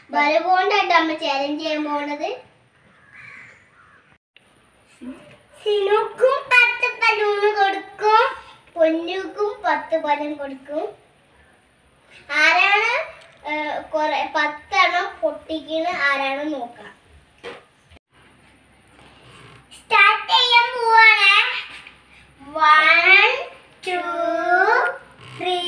balloon കൊണ്ടായിട്ട് അമ്മ challenge ചെയ്യാൻ പോണത് സിനുക്കും പത്ത് ബലൂണ് കൊടുക്കും പൊന്നുക്കും പത്ത് ബലൂൺ കൊടുക്കും ആരാണ് ഏഹ്, കൊറേ പത്തെണ്ണം പൊട്ടിക്കണ ആരാണ് നോക്കാം സ്റ്റാർട്ട് ചെയ്യാൻ പോവാണ് വൺ ടു ത്രീ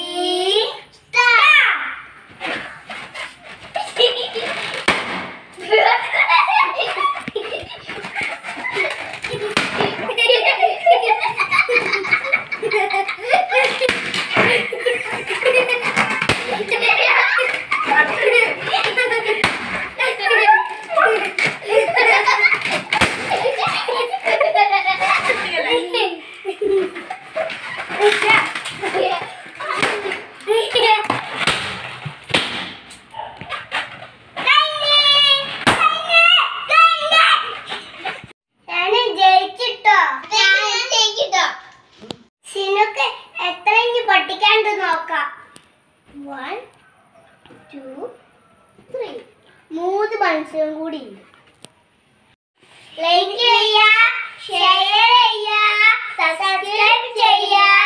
ഞാന് ജയിച്ചിട്ടോ ജയിച്ചിട്ടോ സിനുക്ക് എത്ര ഇഞ്ച് പൊട്ടിക്കാണ്ട് നോക്കാം വൺ ടു ത്രീ മൂന്ന് ബൺസും കൂടി ഉണ്ട് ലൈക്ക് ചെയ്യുക ഷെയർ ചെയ്യുക സബ്സ്ക്രൈബ് ചെയ്യുക